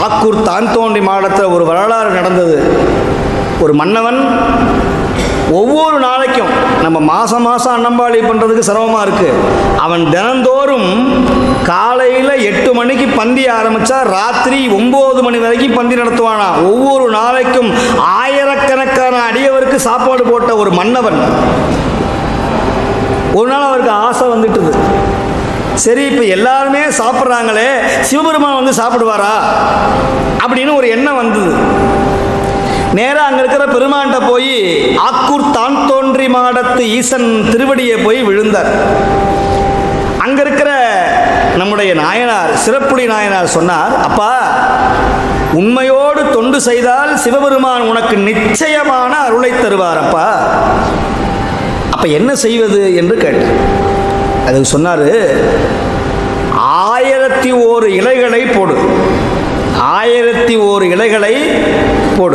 ஆக்கூர் தான் தோன்றி மாவட்டத்தில் ஒரு வரலாறு நடந்தது ஒரு மன்னவன் ஒவ்வொரு நாளைக்கும் நம்ம மாதம் மாதம் அன்னம்பாளி பண்ணுறதுக்கு சிரமமாக இருக்குது அவன் தினந்தோறும் காலையில் எட்டு மணிக்கு பந்தி ஆரம்பித்தா ராத்திரி ஒம்பது மணி வரைக்கும் பந்தி நடத்துவானா ஒவ்வொரு நாளைக்கும் ஆயிரக்கணக்கான அடியவருக்கு சாப்பாடு போட்ட ஒரு மன்னவன் ஒரு நாள் அவருக்கு ஆசை வந்துட்டுது சரி இப்போ எல்லாருமே சாப்பிட்றாங்களே சிவபெருமான் வந்து சாப்பிடுவாரா அப்படின்னு ஒரு எண்ணம் வந்தது நேராக அங்கே இருக்கிற பெருமான்கிட்ட போய் ஆக்கூர் தான் தோன்றி மாடத்து ஈசன் திருவடியை போய் விழுந்தார் அங்கே இருக்கிற நம்முடைய நாயனார் சிறப்புடி நாயனார் சொன்னார் அப்பா உண்மையோடு தொண்டு செய்தால் சிவபெருமான் உனக்கு நிச்சயமான அருளை தருவார் அப்பா அப்ப என்ன செய்வது என்று கேட்டார் அதுக்கு சொன்னாரு ஆயிரத்தி ஓரு இலைகளை போடு ஆயிரத்தி ஓரு இலைகளை போடு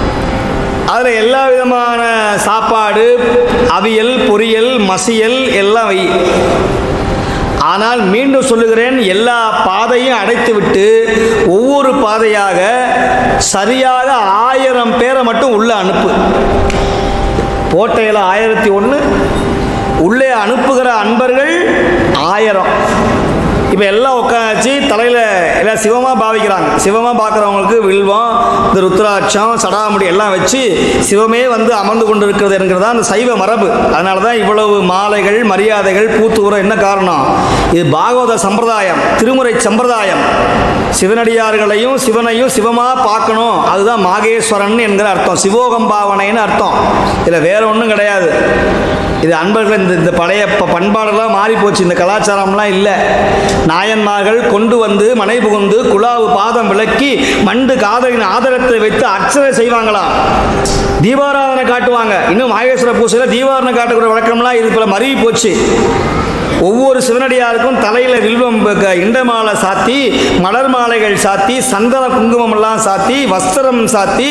அதில் எல்லா விதமான சாப்பாடு அவியல் பொரியல் மசியல் எல்லாம் வை ஆனால் மீண்டும் சொல்லுகிறேன் எல்லா பாதையும் அடைத்துவிட்டு ஒவ்வொரு பாதையாக சரியாக ஆயிரம் பேரை மட்டும் உள்ள அனுப்பு போட்டையில் ஆயிரத்தி ஒன்று உள்ளே அனுப்புகிற அன்பர்கள் ஆயிரம் இப்போ எல்லாம் உட்காந்துச்சு தலையில் எல்லாம் சிவமாக பாவிக்கிறாங்க சிவமாக பார்க்குறவங்களுக்கு வில்வம் இந்த ருத்ராட்சம் சடாமுடி எல்லாம் வச்சு சிவமே வந்து அமர்ந்து கொண்டு இருக்கிறது என்கிறதா அந்த சைவ மரபு அதனால தான் இவ்வளவு மாலைகள் மரியாதைகள் பூத்தூரம் என்ன காரணம் இது பாகவத சம்பிரதாயம் திருமுறை சம்பிரதாயம் சிவனடியார்களையும் சிவனையும் சிவமாக பார்க்கணும் அதுதான் மாகேஸ்வரன் என்கிற அர்த்தம் சிவோகம் பாவனைன்னு அர்த்தம் இதில் வேற ஒன்றும் கிடையாது இது அன்பர்கள் இந்த இந்த பழைய ப- பண்பாடெல்லாம் மாறி போச்சு இந்த கலாச்சாரம்லாம் இல்லை நாயன்மார்கள் கொண்டு வந்து மனை புகுந்து குழாவு பாதம் விளக்கி மண்டு காதலின் ஆதரத்தை வைத்து அர்ச்சனை செய்வாங்களாம் தீபாராதனை காட்டுவாங்க இன்னும் மாகேஸ்வர பூசையில் தீபாராதனை காட்டக்கூடிய வழக்கம்லாம் இது போல மருவி போச்சு ஒவ்வொரு சிவனடியாருக்கும் தலையில் வில்வம் ப- இண்ட மாலை சாத்தி மலர் மாலைகள் சாத்தி சந்தன குங்குமம் எல்லாம் சாத்தி வஸ்திரம் சாத்தி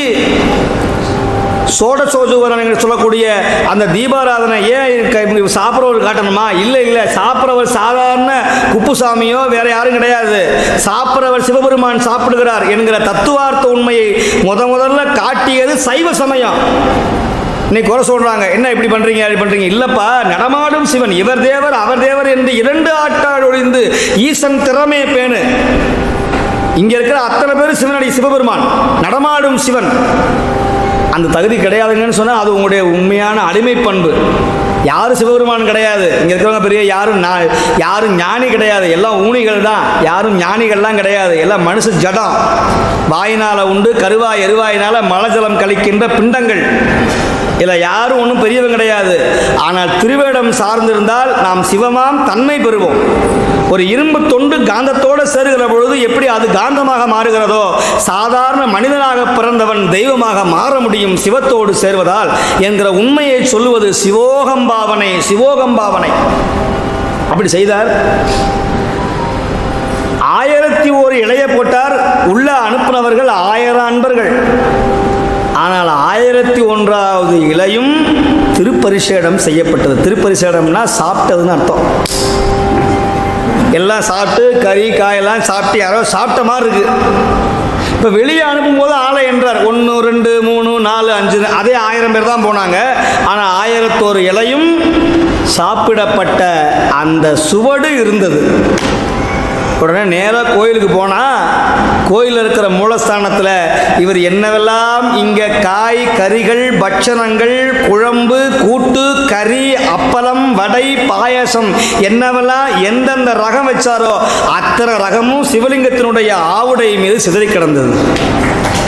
சோடசோஜுவரன் என்று சொல்லக்கூடிய அந்த தீபாராதனை ஏன் க- சாப்பிட்றவர் காட்டணுமா இல்லை இல்லை சாப்பிட்றவர் சாதாரண குப்புசாமியோ வேற யாரும் கிடையாது சாப்பிட்றவர் சிவபெருமான் சாப்பிடுகிறார் என்கிற தத்துவார்த்த உண்மையை முத முதல்ல காட்டியது சைவ சமயம் இன்னைக்கு குறை சொல்றாங்க என்ன இப்படி பண்றீங்க அப்படி பண்றீங்க இல்லப்பா நடமாடும் சிவன் இவர் தேவர் அவர் தேவர் என்று இரண்டு ஆட்டாள் ஒழிந்து ஈசன் திறமே பேணு இங்க இருக்கிற அத்தனை பேர் சிவனடி சிவபெருமான் நடமாடும் சிவன் அந்த தகுதி கிடையாதுங்கன்னு சொன்னால் அது உங்களுடைய உண்மையான அடிமை பண்பு யாரும் சிவபெருமான் கிடையாது இங்கே இருக்கிறவங்க பெரிய யாரும் நா- யாரும் ஞானி கிடையாது எல்லாம் ஊனிகள் தான் யாரும் ஞானிகள்லாம் கிடையாது எல்லாம் மனுஷ ஜடம் வாயினால உண்டு கருவாய் எருவாயினால மலஜலம் கழிக்கின்ற பிண்டங்கள் இதில் யாரும் ஒன்றும் பெரியவங்க கிடையாது ஆனால் திருவேடம் சார்ந்திருந்தால் நாம் சிவமாம் தன்மை பெறுவோம் ஒரு இரும்பு தொண்டு காந்தத்தோடு சேருகிற பொழுது எப்படி அது காந்தமாக மாறுகிறதோ சாதாரண மனிதனாக பிறந்தவன் தெய்வமாக மாற முடியும் சிவத்தோடு சேர்வதால் என்கிற உண்மையை சொல்லுவது சிவோகம்பாவனை சிவோகம்பாவனை அப்படி செய்தார் ஆயிரத்தி ஒரு இலைய போட்டார் உள்ள அனுப்புனவர்கள் ஆயிரம் அன்பர்கள் ஆனால் ஆயிரத்தி ஒன்றாவது இலையும் திருப்பரிசேடம் செய்யப்பட்டது திருப்பரிசேடம்னா சாப்பிட்டதுன்னு அர்த்தம் எல்லாம் சாப்பிட்டு கறி காயெல்லாம் சாப்பிட்டு யாரோ சாப்பிட்ட மாதிரி இருக்கு இப்போ வெளியே அனுப்பும்போது ஆளை என்றார் ஒன்று ரெண்டு மூணு நாலு அஞ்சு அதே ஆயிரம் பேர் தான் போனாங்க ஆனால் ஆயிரத்தோரு இலையும் சாப்பிடப்பட்ட அந்த சுவடு இருந்தது உடனே நேராக கோயிலுக்கு போனால் கோயிலில் இருக்கிற மூலஸ்தானத்தில் இவர் என்னவெல்லாம் இங்கே காய் கறிகள் பட்சணங்கள் குழம்பு கூட்டு கறி அப்பளம் வடை பாயாசம் என்னவெல்லாம் எந்தெந்த ரகம் வச்சாரோ அத்தனை ரகமும் சிவலிங்கத்தினுடைய ஆவுடை மீது சிதறி கிடந்தது